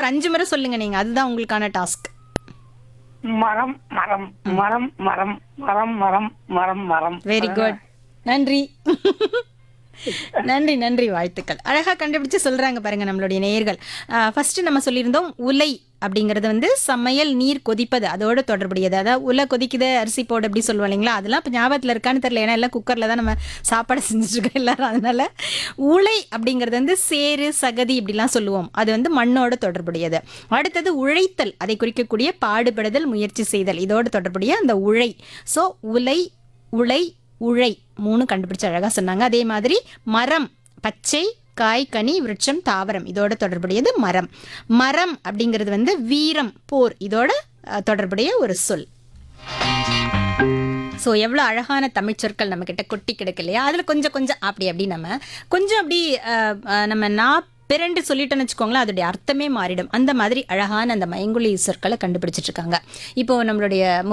ஒரு அஞ்சு முறை சொல்லுங்க நீங்க அதுதான் உங்களுக்கான டாஸ்க் மரம் மரம் மரம் மரம் மரம் மரம் மரம் மரம் வெரி குட் நன்றி நன்றி நன்றி வாழ்த்துக்கள் அழகா கண்டுபிடிச்சு சொல்றாங்க பாருங்க நம்மளுடைய நேயர்கள் ஃபர்ஸ்ட் நம்ம சொல்லியிருந்தோம் உலை அப்படிங்கிறது வந்து சமையல் நீர் கொதிப்பது அதோட தொடர்புடையது அதாவது உலை கொதிக்குது அரிசி போடு அப்படி சொல்லுவோம் இல்லைங்களா அதெல்லாம் இப்போ ஞாபகத்தில் இருக்கான்னு தெரியல ஏன்னா எல்லாம் குக்கரில் தான் நம்ம சாப்பாடு செஞ்சுட்டு இருக்கோம் எல்லாரும் அதனால உலை அப்படிங்கிறது வந்து சேறு சகதி இப்படிலாம் சொல்லுவோம் அது வந்து மண்ணோட தொடர்புடையது அடுத்தது உழைத்தல் அதை குறிக்கக்கூடிய பாடுபடுதல் முயற்சி செய்தல் இதோட தொடர்புடைய அந்த உழை ஸோ உலை உழை உழை மூணு கண்டுபிடிச்சு அழகா சொன்னாங்க அதே மாதிரி மரம் பச்சை காய் கனி விருட்சம் தாவரம் இதோட தொடர்புடையது மரம் மரம் அப்படிங்கிறது வந்து வீரம் போர் இதோட அஹ், தொடர்புடைய ஒரு சொல் ஸோ எவ்வளோ அழகான தமிழ் சொற்கள் நம்ம கிட்ட கொட்டி கிடக்கு இல்லையா அதில் கொஞ்சம் கொஞ்சம் அப்படி அப்படி நம்ம கொஞ்சம் அப்படி அஹ், அஹ், நம்ம நான் பிறண்டு சொல்லிட்டோன்னு வச்சுக்கோங்களேன் அதோடைய அர்த்தமே மாறிடும் அந்த மாதிரி அழகான அந்த மயங்குழி சொற்களை கண்டுபிடிச்சிட்டு இருக்காங்க இப்போ நம்மளுடைய